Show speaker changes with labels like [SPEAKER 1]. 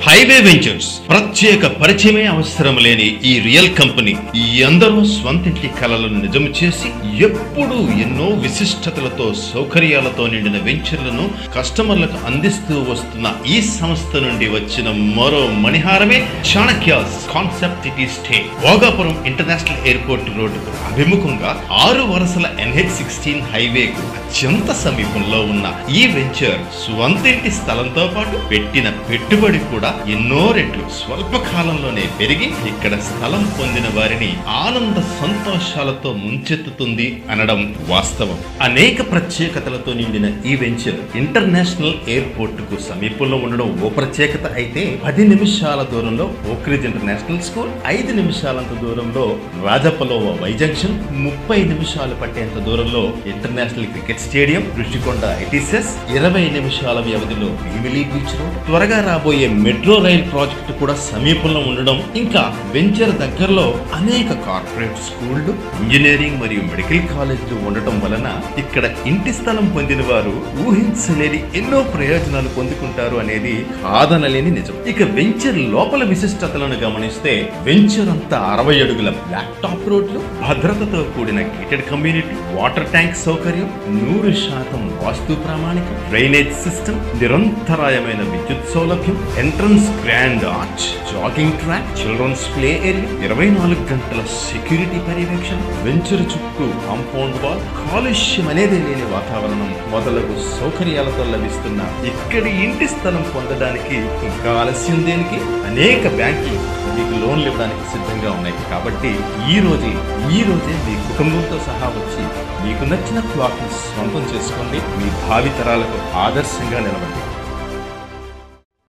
[SPEAKER 1] highway ventures ప్రత్యేక పరిచయమే అవసరం లేని ఈ రియల్ కంపెనీ ఈ అందరూ స్వంతింటి కలలను నిజం చేసి ఎప్పుడూ ఎన్నో విశిష్టతలతో సౌకర్యాలతో నిండిన వెంచర్లను కస్టమర్లకు అందిస్తూ వస్తున్న ఈ సంస్థ నుండి వచ్చిన మరో మణిహారమే Chanakya's concept city stay Bhogapuram international airport రోడ్డుకు అభిముఖంగా ఆరు వరుసల ఎన్హెచ్ సిక్స్టీన్ హైవేకు అత్యంత సమీపంలో ఉన్న ఈ వెంచర్ స్వంతింటి స్థలంతో పాటు పెట్టిన పెట్టుబడి కూడా ఎన్నో రెట్లు స్వల్ప కాలంలోనే పెరిగి ఇక్కడ స్థలం పొందిన వారిని ఆనంద సంతోషాలతో ముంచెత్తుతుంది అనడం వాస్తవం అనేక ప్రత్యేకతలతో నిండిన ఈ వెంచర్ ఇంటర్నేషనల్ ఎయిర్పోర్ట్ కు సమీపంలో ఉండడం ఓ ప్రత్యేకత అయితే పది నిమిషాల దూరంలో ఓక్రిజ్ ఇంటర్నేషనల్ స్కూల్ ఐదు నిమిషాలంత దూరంలో రాజపలోవ వై జంక్షన్ ముప్పై నిమిషాలు పట్టేంత దూరంలో international cricket stadium Rushikonda IT SEZ ఇరవై నిమిషాల వ్యవధిలో భీమిలీ బీచ్ రోడ్ త్వరగా రాబోయే మెట్రో రైల్ ప్రాజెక్టు కూడా సమీపంలో ఉండడం ఇంకా వెంచర్ దగ్గరలో అనేక కార్పొరేట్ స్కూళ్లు ఇంజనీరింగ్ మరియు మెడికల్ కాలేజీలు ఉండటం వలన ఇక్కడ ఇంటి స్థలం పొందిన వారు ఊహించలేని ఎన్నో ప్రయోజనాలు పొందుకుంటారు అనేది కాదనలేని నిజం ఇక వెంచర్ లోపల విశిష్టతలను గమనిస్తే వెంచర్ అంతా అరవై అడుగుల బ్లాక్ టాప్ రోడ్లు భద్రతతో కూడిన గేటెడ్ కమ్యూనిటీ వాటర్ ట్యాంక్ సౌకర్యం నూరు శాతం వాస్తు ప్రామాణికం డ్రైనేజ్ సిస్టమ్ నిరంతరాయమైన విద్యుత్ సౌలభ్యం entrance grand arch jogging track children's play area ఇరవై నాలుగు గంటల సెక్యూరిటీ పర్యవేక్షణ వెంచర్ చుట్టూ కాంపౌండ్ వాల్ కాలుష్యం అనేది లేని వాతావరణం మొదలగు సౌకర్యాలతో లభిస్తున్న ఇక్కడి ఇంటి స్థలం పొందడానికి ఇంకా ఆలస్యం దేనికి అనేక బ్యాంకులు మీకు లోన్లు ఇవ్వడానికి సిద్ధంగా ఉన్నాయి కాబట్టి ఈ రోజే ఈ రోజే మీ కుటుంబంతో సహా వచ్చి మీకు నచ్చిన ప్లాట్ని సొంతం చేసుకోండి మీ భావి తరాలకు ఆదర్శంగా నిలబడి